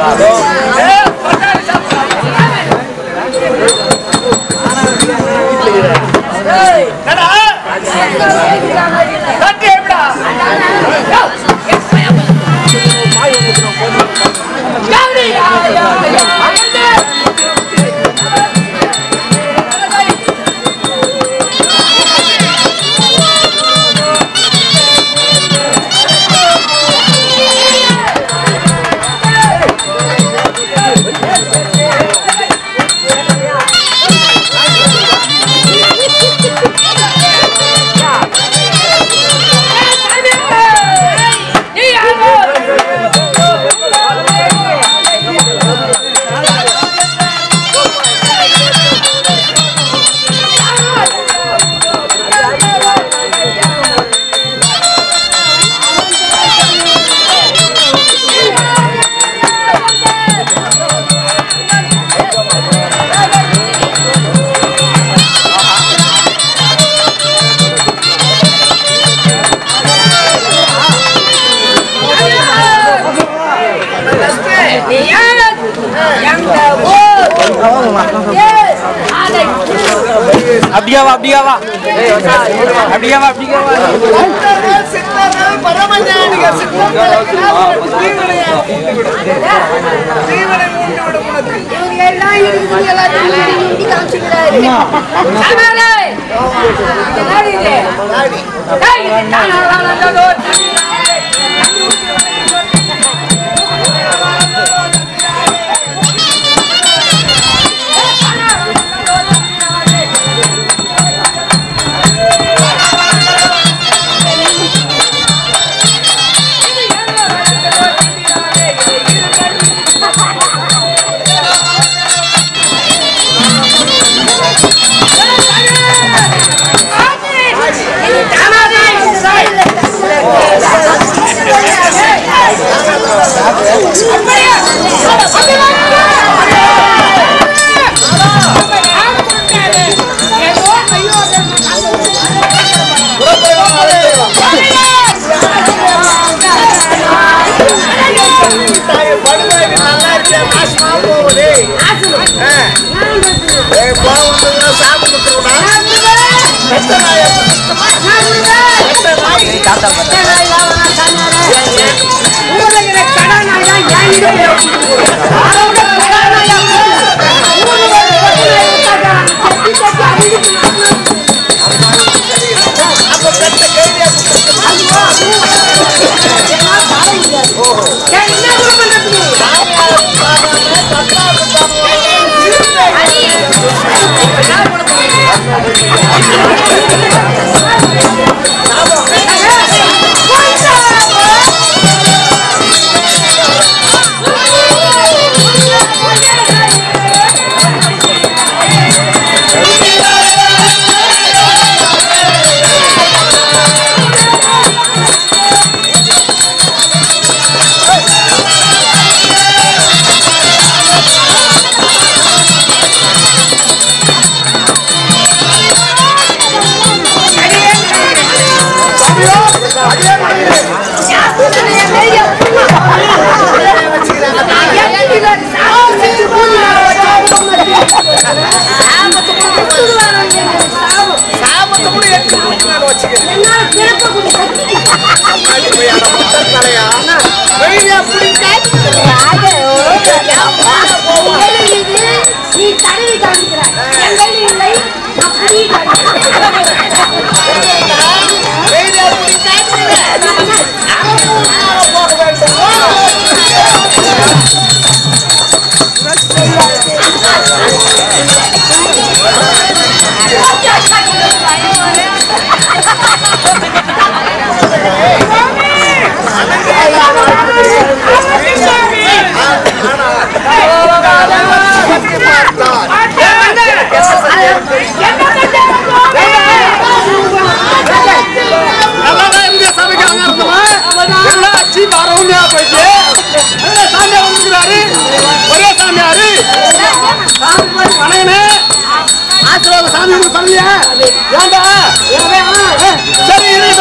அப்படியா வா அப்படியா வா அப்படியா வா அப்படியா வா நீ தடவி காமிக்கிற என் கையில் இல்லை அப்படி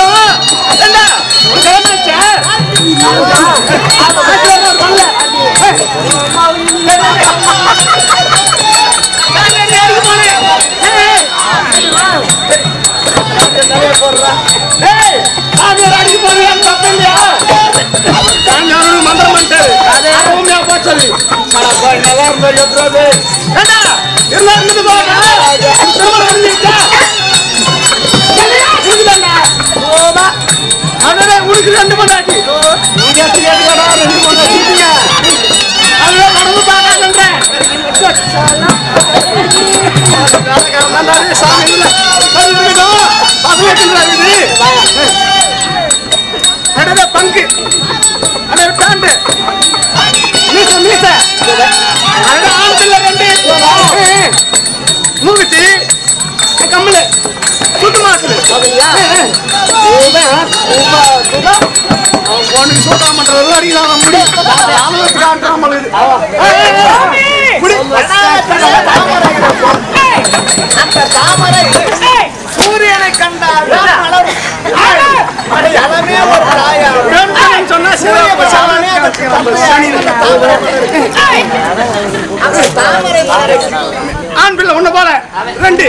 சரி இருக்கட்டும் ஏண்டா உனக்கு என்ன ஆச்சு? ஆசீர்வாதம் பண்ணல ஏய், சாமியார் அடிக்க போறியா? தப்பு இல்லையா? சாமியார் மந்திரம் பண்ணிட்டாரு. அது உண்மையா போச்சது. அட போய், நல்லா இருந்தா எப்படியாவது. ஏண்டா, இருந்தா இருந்துட்டு போடா. திருமணம் முடிஞ்சிருச்சா? இருக்குதாண்டா? ஓமா. அடடே, உனக்கு ரெண்டு பொண்டாட்டி. நீங்க எட்டு கேட்டுக்கடா, ரெண்டு பொண்டாட்டி இருக்கீங்க. அதுதான் கடவுள் பார்க்காதுன்றேன். வேலைக்காரன் தான்டா, சாமி இல்ல. சரி, இருக்கட்டும். பசங்க வச்சுக்கிறாரு இது. அடடே, பங்கு அடடே, பேண்ட். மீச, மீச. அடடே, ஆண் பிள்ளை ரெண்டு. ஏய், மூக்குத்தி, கம்மலு, சுத்து மாசு. அவன் போனுக்கு சோதா பண்றதெல்லாம் அடிக்கிறான் அவன் முடி. அவன் வச்சு காட்டுறான் போல இது. ஏய், ஏய், ஏய், முடி. சூரியனை கண்டால் அடமே ஒரு தாயா வேணும்னு சொன்னா சிவப்பு சாமி கத்துக்கிறான் பாரு, சனியில. தாமரை மாலை ஆண் பிள்ளை ஒண்ணு போல ரெண்டு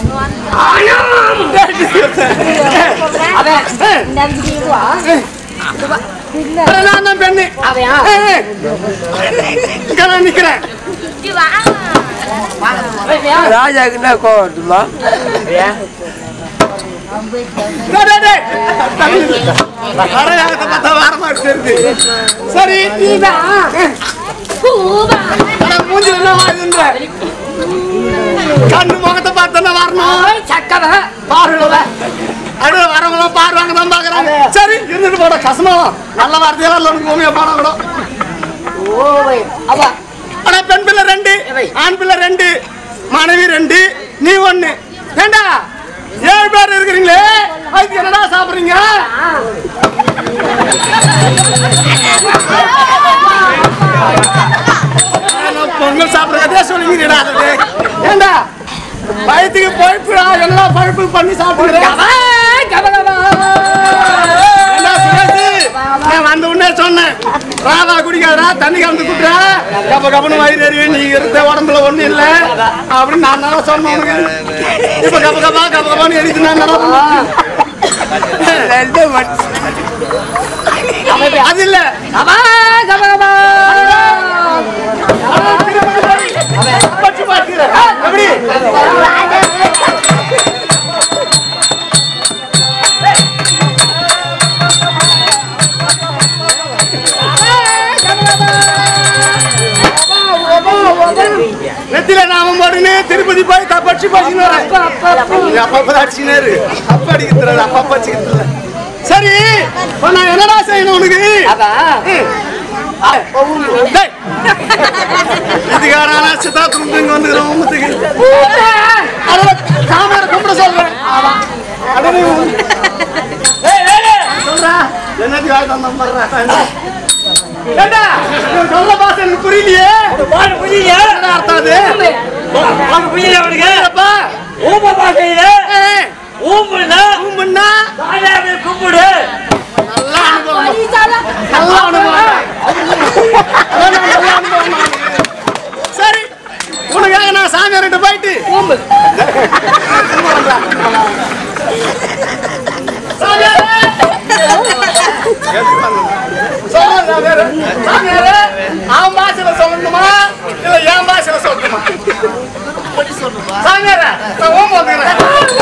நான் தான் பெண்ணு ஏய், ஏய். இங்க நான் நிக்கிறேன் ராஜாக்கு என்ன கோவம் வருதுமா டேய், டேய், டேய். வரையாகத்தை பார்த்தா வேற மாதிரி தெரியுது. சரி ஆனா மூஞ்சில என்ன வாயுதுன்ற? கண்ணு முகத்தை பார்த்தா வரணும் பாருங்கள அடுத்த வரவங்க பாருவாங்க தான் பாக்குறாங்க சரி இருந்துட்டு போட கசமா நல்ல வார்த்தையெல்லாம் இல்லை உனக்கு பூமியை பாடம் கூட ஆனா பெண் பிள்ளை ரெண்டு ஆண் பிள்ளை ரெண்டு மனைவி ரெண்டு நீ ஒண்ணு ஏண்டா ஏழு பேர் இருக்கிறீங்களே அதுக்கு என்னடா சாப்பிடுறீங்க நான் பொங்கல் சாப்பிடுறதே சொல்லிக்கிறீடா அது ஏண்டா வயிற்றுக்கு பழுப்புடா எல்லாம் பழுப்பு பண்ணி சாப்பிடுறேன் என்ன சுரேஷ்? நான் வந்த உடனே சொன்னேன் ராதா குடிக்காதடா தண்ணி கலந்து குடுறா கப்ப கப்பனு வயிறு எறியும் நீ இருந்த உடம்புல ஒண்ணும் இல்ல அப்படின்னு நான் நல்லா சொன்னேன் உனக்கு இப்ப கப்ப கப்பா கப்ப கப்பான்னு எரித்து நான் ரெண்டு மட்டும் அது இல்ல பச்சு பார்க்கிறேன். எப்படி நெத்தில நாம போடுன்னு திருப்பதி போய் தப்படிச்சு போச்சுன்னு அப்பப்ப அடிச்சுனாரு அப்ப அடிக்கிறது அப்பப்ப அடிச்சுக்கிறது சரி இப்ப நான் என்னடா செய்யணும் உனக்கு டேய். இதுக்கான சித்தார்த்தம் இங்க வந்துக்கிறோம் உமத்துக்கு அடடா, காமரை கும்பிட சொல்றேன் அடடா, உன்- சொல்றா என்னத்துக்கு வாய் தந்தம் பண்றா ஏண்டா, இவன் சொல்ற பாசை எனக்கு புரியலையே என்னடா அர்த்தம் அது புரியலப்பா. ஏய், ஊம்புனா கும்பிடுனா சாமியாரை கும்பிடு நல்லா அனுபவம் நல்ல அனுபவம் அதான் நல்ல அனுபவம் சரி உனக்காக நான் சாமியார்கிட்ட போயிட்டு சாமியாரே! சொல்லுங்க சாமியாரே. சாமியாரே, அவன் பாஷையில சொல்லணுமா இல்ல என் பாஷையில சொல்லணுமா சாமியாரே, நான் ஓம் வந்துக்கிறேன்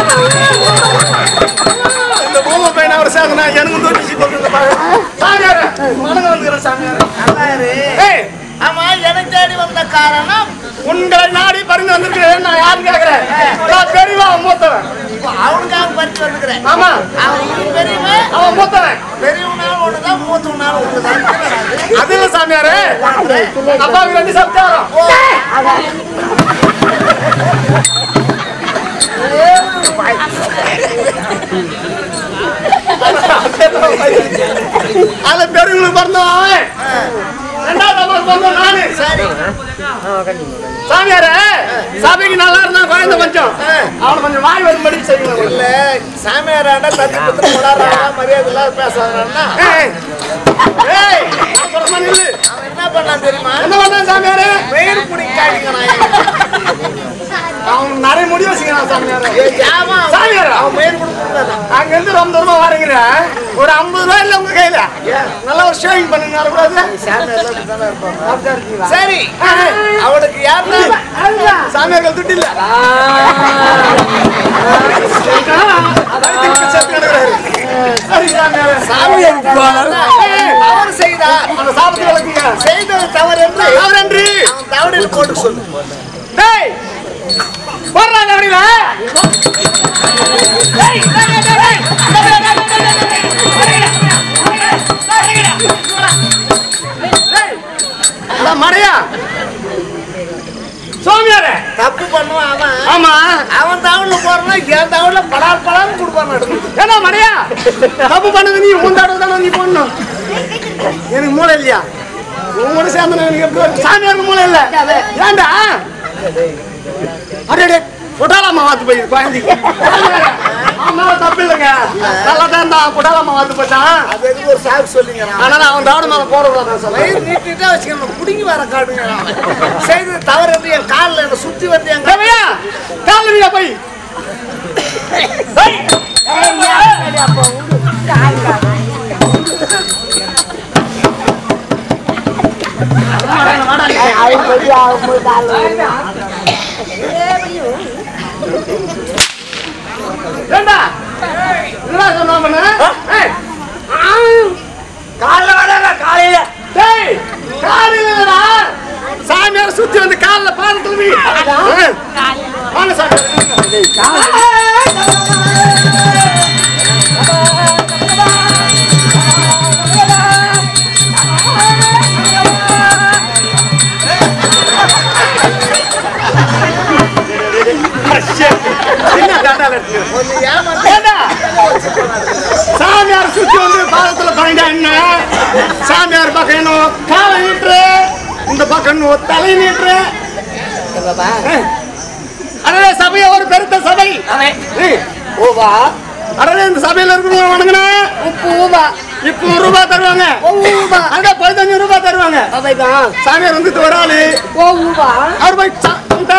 இந்த பூமி பையனை அவர் சேர்ந்தனா எனக்கு தொட்டிச்சு போட்டு சாமியாரே மனங்க வந்துக்கிறேன் சாமியாரே ஏய், ஆமா எனக்கு தேடி வந்த காரணம் உங்களை நாடி பறிந்து வந்திருக்கிறேன் நான் யாரும் கேட்கிறேன் நான் பெரியவா அவன் மூத்தவன் அவனுக்காக பறிச்சு வந்துக்கிறேன் ஆமா அவன் இவன் பெரியவன் அவன் மூத்தவன் பெரியவனாலும் ஒண்ணுதான் மூத்தவனாலும் ஒண்ணுதான் அது இல்ல சாமியாரே அப்பாவுக்கு ரெண்டு சப்தாரம் அதுல பெரியவங்களுக்கு பிறந்தவன் அவன். ரெண்டாவது அம்மாவுக்கு பிறந்தவன் நானு சரி சாமியாரே சபைக்கு நல்லா இருந்தா குழந்தை கொஞ்சம் அவனை கொஞ்சம் வாய் வரும்படி செய்யணும் இல்ல சாமியாராண்ட தண்ணி பத்திரம் கொண்டாடுறாங்க மரியாதை இல்லாத பேசுறாங்கன்னா ஏய், ஏய், நான் சொல்ற மாதிரி நில்லு. அவன் என்ன பண்ணலாம் தெரியுமா என்ன பண்ண சாமியாரு வெயில் பிடிக்காதீங்க அவன் நிறைய முடி வச்சுக்கிறான் சாமியாரு ஆமா சாமியாரா? அவன் வெயில் கொடுக்கூடாது அங்க இருந்து ரொம்ப தூரமா வரீங்க ஒரு ஐம்பது ரூபாய் இல்ல உங்க கையில நல்லா ஒரு ஷேவிங் பண்ணுங்க வரக்கூடாது சரி அவனுக்கு யாருன்னா சாமியார்கள் துட்டு இல்ல வயித்துக்கு பிச்சை கிடக்குறாரு. சரி சாமியாரு. தவறு செய்தார் அந்த சாபத்தை விளக்குங்க. செய்தது தவறு என்று அவரன்றி. அவன் தவறில் போட்டு சொல்லு டேய், போடுறாங்க அப்படிங்களா? அட மடையா சோமியாரே தப்பு பண்ணுவான் அவன் ஆமா அவன் தவறுல போறான்னா என் தவறுல பலார் பலார் கொடுப்பான் நடுவுல. ஏன்னா மடையா தப்பு பண்ணது நீ உன் தடவை தானே நீ பண்ணணும் எனக்கு மூளை இல்லையா உன் கூட சேர்ந்து எனக்கு எப்படி வரும்? சாமியாருக்கு மூளை இல்ல ஏன்டா அடே புடாலாமா வாத்து போய் குழந்தைக்கு ஆமா தப்பு இல்லைங்க நல்லா தான் இருந்தான் புடாலாமா வாத்து போச்சான் அது எதுக்கு ஒரு சாக்கு சொல்லிங்க அதனால அவன் தவறு மேல போட கூடாது சொல்ல வயிறு நீட்டிட்டா வச்சுக்கணும் புடுங்கி வர காடுங்க அவன். செய்தது தவறு என்று என் காலில் என்ன சுத்தி வந்து என் கை- தேவையா கால் வீடா போய் ஏண்டா என்ன சொன்னா பண்ண ஏய், காலைல வரல காலையில டேய் காலையில இல்லடா. சாமியார் சுத்தி வந்து கால்ல பால் துளி வாங்க சாமி என்ன டாட்டால இருக்கு கொஞ்சம் ஏமாத்து. ஏண்டா? சாமியார் சுத்தி வந்து பாதத்துல பணிண்டா என்ன சாமியார் பக்கம் என்ன காலை நீட்டுரு இந்த பக்கம் இன்னும் தலை நீட்டுரு அடே சபைய ஒரு பெருத்த சபை ஏய், ஓவா அடே இந்த சபையில இருக்கணும் வணங்கினா ஊவா இப்போ ஒரு ரூபாய் தருவாங்க ஊவா அங்க பதினஞ்சு ரூபாய் தருவாங்க அவைதா சாமியார் வந்து ஒரு ஆளு ஓ ஊவா அவர் போய் சா- இந்த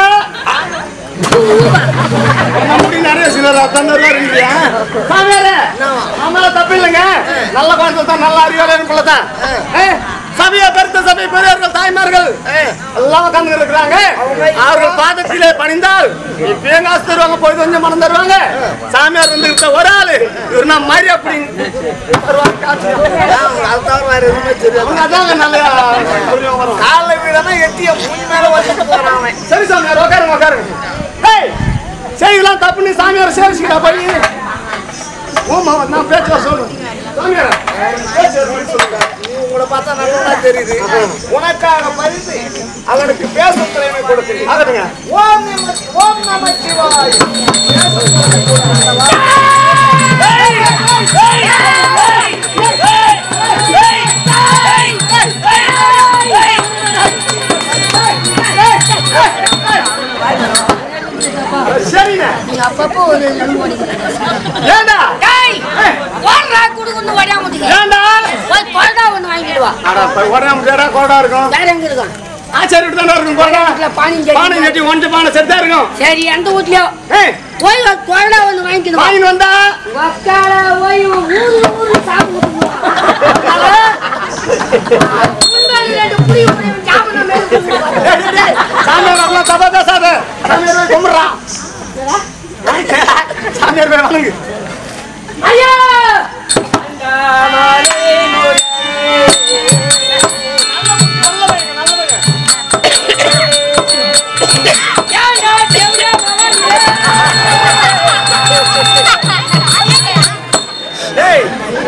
நம்முடைய நிறைய சிலர் தந்தூர்ல இருக்கீங்க சாமியாரே நம்மளால தப்பு இல்லைங்க நல்ல குழந்தை தான் நல்ல அறிவாளர் பிள்ளை தான் ஏ, சபையை பெருத்த சபை பெரியவர்கள் தாய்மார்கள் எல்லாம் உட்கார்ந்து இருக்கிறாங்க அவர்கள் பாதத்திலே பணிந்தால் இப்பயும் காசு தருவாங்க போய் கொஞ்சம் மனம் தருவாங்க சாமியார் வந்து இருக்க ஒரு ஆளு இவர் நான் மாதிரி அப்படி தருவாங்க காசு. அது தவிர வேற எதுவுமே தெரியாது அவங்க அதாங்க நல்ல புரியும் வரும் காலில் வீடனா எட்டிய மூணு மேல வச்சுட்டு போறான் அவன் சரி சாமியார் உட்காருங்க உட்காருங்க ஏய் செய்யலாம் தப்பு நீ சாமியார் சேவிச்சுக்கிறா போய் ஓமா நான் பேச்சு சொல்றேன் சாமியார் பேச்சு ஒரு வாட்டி சொல்லுங்க நீ உங்களை பார்த்தா நல்லா தெரியுது உனக்காக பரிசு அவனுக்கு பேசும் திறமை கொடுக்கிறேன் ஆகட்டுங்க ஓம் நம ஓம் நம சிவாய் சரிங்க நீங்க அப்பப்போ ஒரு நம்பு அடிக்கிறீங்க. ஏண்டா டேய், ஓடுறா, குடுகுடுன்னு ஓடியாம வந்துக்க. ஏண்டா போய் கொழக்கா ஒண்ணு வாங்கிட்டு வா. அட போய் உடனே முடியாடா கோடா இருக்கும் வேற எங்க இருக்கும்? ஆச்சாரி வீட்டு தானே இருக்கும் கோடா வீட்டுல பானையும் சட்டி. பானை கட்டி ஒன்று பானை செத்தா இருக்கும் சரி எந்த வீட்லயோ ஏய் போய் ஒரு கொழக்கா ஒண்ணு வாங்கிட்டு வா. வாங்கிட்டு வந்தா உக்கார போய் ஊரு ஊரு சாப்பிட்டு முன்னாடி ரெண்டு புடி புடி சாப்பிட மேல டேய், டேய், டேய், சாமியார் வரலாம் தப்பா பேசாத சாமியார் போய் கும்பிடுறான் சாமியார் போய் வணங்கு ஐயா ஏன்டா தேவடா டேய்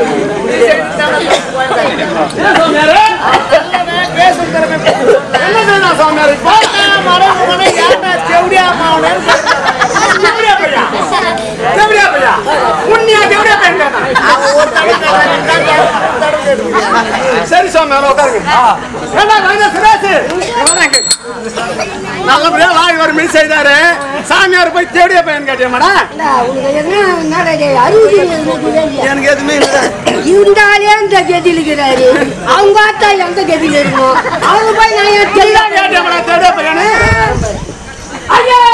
என்ன சாமியார் பேசும் திறமை என்ன செய்யலாம் சாமியார் இப்போ மரபுகளை யாருன்னா செவடியா மாவனு தேவடியா பையா தேவடியா பையா உன்னியா தேவடியா பையன் கேட்டான். அவன் ஒரு தடவை கேட்டான், ரெண்டாவது தடவை கேட்டான். சரி சாமியார் உட்காருங்க ஏண்டா வாங்க சுரேஷ் வணங்க நல்லபடியா வாய் வர மீன் செய்தாரு சாமியார் போய் தேவடியா பையன் கேட்டியா மேடம் உனக்கு எதுனா என்னடா இது? அறிவு இருக்குது இல்லையா? எனக்கு எதுவுமே இல்லை இந்த ஆளே இந்த கதியில் இருக்கிறாரு அவங்க ஆத்தா எந்த கதியில் இருக்கும் அவங்க போய் நான் ஏன் தெரியல கேட்டேன் தேட பையனு ஐயா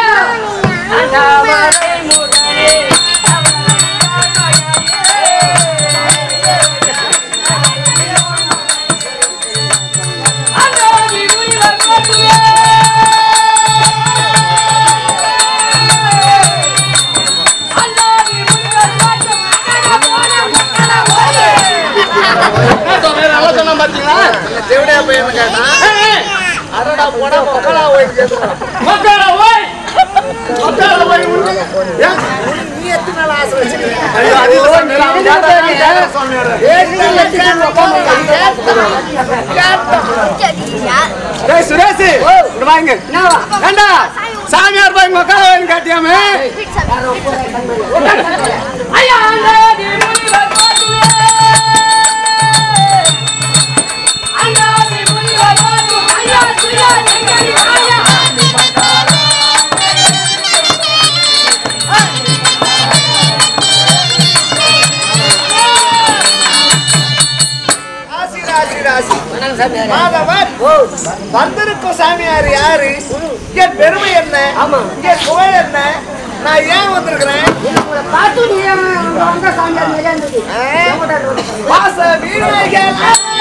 நல்லா சொன்னா பாத்தீங்களா தேவடையா பையன் கேட்டான் அடடா போடா மக்களா போய் கேட்டுறான் மக்களா ஓய் மக்களா போய் உண்டு. ஏன்? நீ எத்தனை நாள் ஆசை வச்சிருக்க ஐயோ, அது இல்ல, நீ அவன் கேட்டான், கேட்டான் சொன்னாரு. டேய், சுரேஷ், இங்க வாங்க. ஏண்டா, சாமியார் போய் மக்களா போய் கேட்டியாமே ராசி ராசி ராசி மாதவன் வந்திருக்கும் சாமியார் யாரு என் பெருமை என்ன என் புகழ் என்ன நான் ஏன் வந்திருக்கிறேன் பார்த்து நீ அவங்க சாமியார் மாதிரியா இருந்தது வாச வீரர்கள்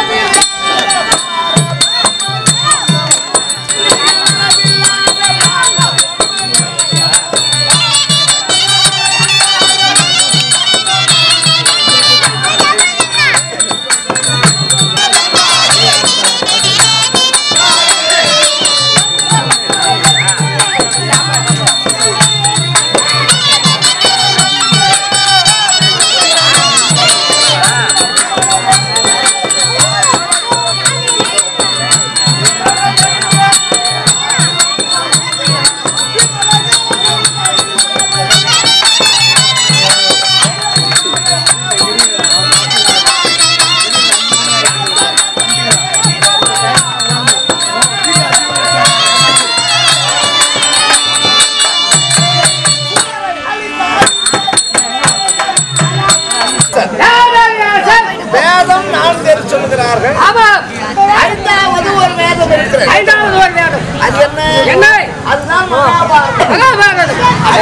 வேதம் நான் தெரிந்து சொல்லுகிறார்கள் ஐந்தாவது ஒரு வேதம் இருக்கிறது ஐந்தாவது ஒரு வேடம் அது என்ன என்ன அதுதான் மகாபாரதம் மகாபாரதம்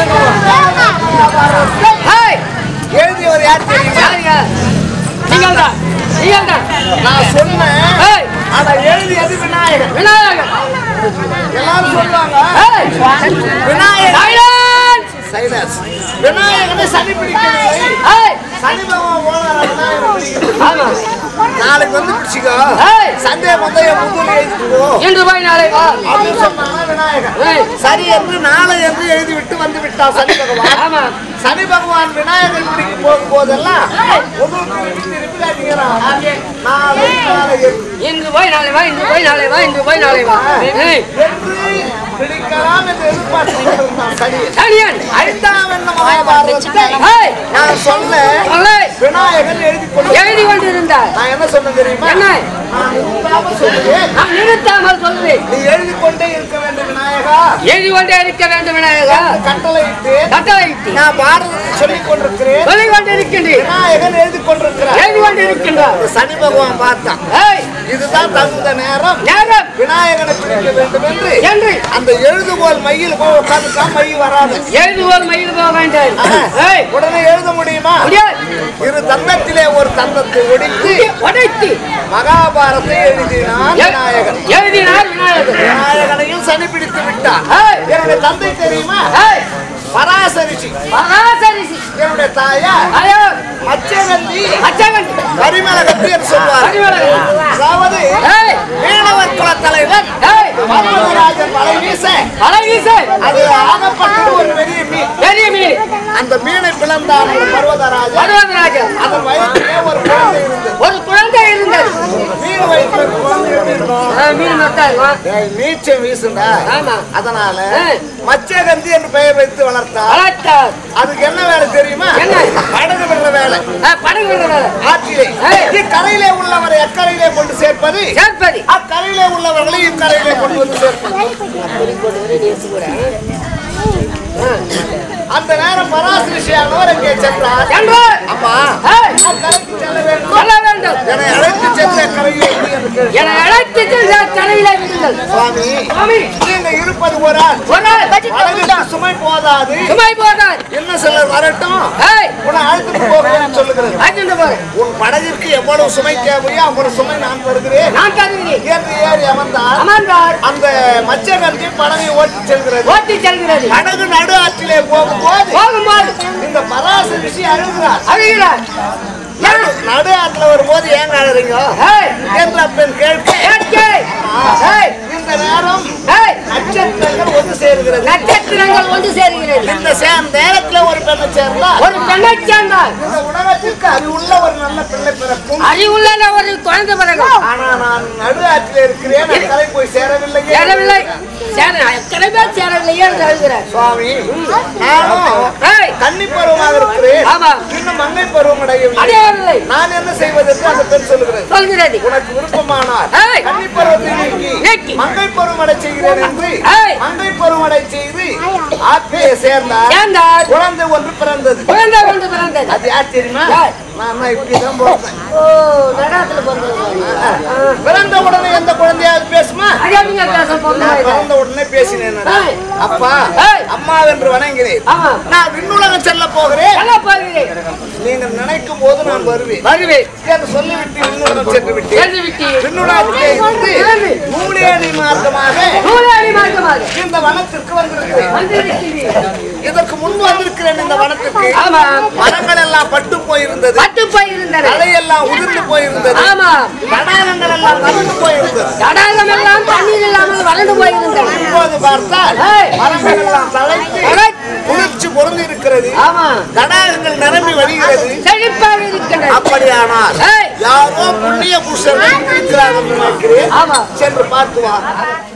ஏய், எழுதியவர் யார் தெரியுமா யாருங்க? நீங்கள்தான் நீங்கள்தான் நான் சொன்னேன் ஏய், ஆனா எழுதியது விநாயகர் விநாயகர் எல்லாரும் சொல்லுவாங்க ஏய், விநாயகர் silence. சைலன்ஸ் விநாயகனை சனி பிடிக்கவில்லை ஏய், சனி பகவான் போனாரா விநாயகரை பிடிக்கவில்லை. ஆமா. நாளைக்கு வந்து பிடிச்சிக்கோ ஏய், சந்தேகம் வந்தா என் முதுகுல எழுதிட்டு போ இன்று போய் நாளை வா அப்படின்னு சொன்னாங்க விநாயகர் ஏய், சரி என்று நாளை என்று எழுதிவிட்டு வந்து விட்டார் சனி பகவான் ஆமா சனி பகவான் விநாயகர் பிடிக்க போகும் போதெல்லாம் முதுகு திருப்பி திருப்பி அடிக்கிறான் நாளை நாளை என்று இன்று போய் நாளை வா இன்று போய் நாளை வா இன்று போய் நாளை வா ஏய், என்று பிடிக்கலாம் என்று எதிர்பார்த்து கொண்டிருந்தான் சனி சனியன் ஐந்தாம் என்ன மகாபாரதத்தை ஏய், நான் சொல்ல சொல்லை, விநாயகன் எழுதி கொண்டு எழுதி கொண்டிருந்தார் நான் என்ன சொன்னேன் தெரியுமா என்ன நான் நிறுத்தாம சொல்லுவேன் நான் நிறுத்தாமல் சொல்றேன் நீ எழுதி கொண்டே இருக்க வேண்டும் விநாயகா எழுதி கொண்டே இருக்க வேண்டும் விநாயகா கட்டளையிட்டு கட்டளையிட்டு நான் பாரதத்தை சொல்லிக் கொண்டிருக்கிறேன் சொல்லிக் கொண்டிருக்கின்றேன் விநாயகன் எழுதி கொண்டிருக்கிறார் எழுதி கொண்டிருக்கின்றார் இந்த சனி பகவான் பார்த்தான் ஏய், இதுதான் தகுந்த நேரம் நேரம் விநாயகனை பிடிக்க வேண்டும் என்று என்று அந்த எழுதுகோல் மையில் போய் உட்காந்துக்கா மை வராது எழுதுவோர் மயில் போக வேண்டும் ஏய், உடனே எழுத முடியுமா முடியாது. இரு தந்தத்திலே ஒரு தந்தத்தை ஒடித்து உடைத்து மகாபாரத்தை எழுதினான் எ- விநாயகன் எழுதினார் விநாயகர் விநாயகனையும் சனி பிடித்து விட்டான் ஏய், என்னுடைய தந்தை தெரியுமா ஏய், பராசரிசி மகாசரிசி என்னுடைய தாயார் ஐயோ மச்சவந்தி அச்சகன் பரிமளகத்தி என்று சொல்வார் பரிமளகத்தி. அதாவது ஏய், மீனவர் குல தலைவர் ஏய், பர்வதராஜன் வலை வீச வலை வீசு அது ஆகப்பட்டது ஒரு பெரிய மீன் பெரிய மீன் அந்த மீனை பிளந்தான் அந்த பர்வதராஜன் பருவதராஜன் அதன் வயிற்றிலே ஒரு குழந்தை இருந்தது ஒரு குழந்தை இருந்தது மீன் வயிற்றுல ஒரு குழந்தை எப்படி இருக்கும் ஆ, மீன் மட்டும் இருக்கும். ஏய், நீச்சம் வீசுண்டா ஆமா. அதனால ஏய். மச்சகந்தி என்று பெயர் வைத்து வளர்த்தார் வளர்த்தார் அதுக்கு என்ன வேலை தெரியுமா என்ன? படகு விடுற வேலை ஆ, படகு விடுறாரு. ஆற்றிலே ஏய். இக்கரையிலே உள்ளவரை எக்கரையிலே கொண்டு சேர்ப்பது சேர்ப்பதி அக்கரையிலே உள்ளவர்களை இக்கரையிலே கொண்டு வந்து சேர்ப்பது அந்த நேரம் பராசரிஷியானவர் அங்கே சென்றார் என்று அம்மா ஏய், நான் கரைக்கு செல்ல வேண்டும் சொல்ல வேண்டும் என்னை அழைத்து சென்ற கரையை எங்கே என்று கேள். என அழைத்து சென்ற தலையில விடுங்கள் சுவாமி சுவாமி நீங்க இருப்பது ஒரு ஆள் ஒரு நாள் வச்சுட்டு அழகுக்கு சுமை போதாது சுமை போதார் என்ன சிலர் வரட்டும் ஏய் உன்னை அழைத்துட்டு போகிறேன் சொல்லுகிறது அழைச்சிட்டு போறேன் உன் படகிற்கு எவ்வளவு சுமை தேவையோ அவ்வளவு சுமை நான் தருகிறேன் நான் தருகிறேன் ஏறி ஏறி அமர்ந்தால் அமர்ந்தார் அந்த மச்சகந்தி படகை ஓட்டி செல்கிறது ஓட்டி செல்கிறது படகு நடு ஆற்றிலே போகும்போது போகும்போது இந்த பராச ரிஷி அழுகிறார் அழுகிறார் நடு- நடு ஆற்றுல வரும்போது ஏன் அழுறீங்க ஏய் என்று அப்பன் கேட்க கேட்கே ஏய் இந்த நேரம் ஏய் நட்சத்திரங்கள் ஒன்று சேர்கிறது நட்சத்திரங்கள் ஒன்று சேருகிறது இந்த சே- நேரத்துல ஒரு பெண்ணை சேர்ந்தா ஒரு பெண்ணை சேர்ந்தார் இந்த உலகத்திற்கு அறிவுள்ள ஒரு நல்ல பிள்ளை பிறக்கும் அறிவுள்ள ஒரு குழந்தை பிறகு ஆனா நான் நடு ஆற்றில் இருக்கிறேன் அந்த கரை போய் சேரவில்லையே சேரவில்லை சேர எத்தனை பேர் சேரவில்லையே என்று அழுகிறார் சுவாமி நானும் ஏய் கன்னி பருவமாக இருக்கிறேன் ஆமா. இன்னும் மங்கை பருவம் அடையவில்லை அடையவில்லை நான் என்ன செய்வது என்று அந்த பெண் சொல்லுகிறது சொல்கிறது உனக்கு விருப்பமானால் ஏய். கன்னி பருவத்தை நீக்கி நீக்கி. மங்கை பருவம் அடை செய்கிறேன் என்று ஏய். மங்கை பருவம் அடை செய்து ஆற்றிலே சேர்ந்தார் சேர்ந்தார் குழந்தை ஒன்று பிறந்தது குழந்தை ஒன்று பிறந்தது அது யார் தெரியுமா யார்? நான் தான் இப்படிதான் போறேன் ஓ நடாத்துல பிறந்தது பிறந்த உடனே எந்த குழந்தையாவது பேசுமா அடியாமிங்க பேச நான் பிறந்தது பிறந்த உடனே பேசினேன் ஏய். அப்பா ஏய். அம்மா என்று வணங்கினேன் ஆமா நான் விண்ணுலகம் செல்ல போகிறேன் நல்லா போகிறேன் நீங்கள் நினைக்கும் போது நான் வருவேன் வருவேன் என்று சொல்லிவிட்டு விண்ணுலகம் சென்று விட்டேன் சென்று விட்டு விண்ணுலகத்திலே இருந்து நூலேணி மார்க்கமாக நூலாடி மார்க்கமாக இந்த வனத்திற்கு வந்திருக்கிறேன் வந்திருக்கிறீர்கள் இதற்கு முன்பு வந்திருக்கிறேன் இந்த வனத்துக்கு ஆமா மரங்கள் எல்லாம் பட்டு போயிருந்தது பட்டு போயிருந்தது தலையெல்லாம் உதிர்ந்து போயிருந்தது ஆமா தடாகங்கள் எல்லாம் வறண்டு போயிருந்தது தடாகம் எல்லாம் தண்ணீர் இல்லாமல் வறண்டு போயிருந்தது இப்போது பார்த்தால் ஏய். மரங்கள் எல்லாம் தழைத்து தழைத்து. குளிர்ச்சி பொருந்தி இருக்கிறது ஆமா தடாகங்கள் நிரம்பி வழிகிறது செழிப்பாக இருக்கின்றது அப்படியானால் ஏய். யாரோ புண்ணிய புருஷர்கள் இருக்கிறார்கள் என்று நினைக்கிறேன் ஆமா சென்று பார்த்து வா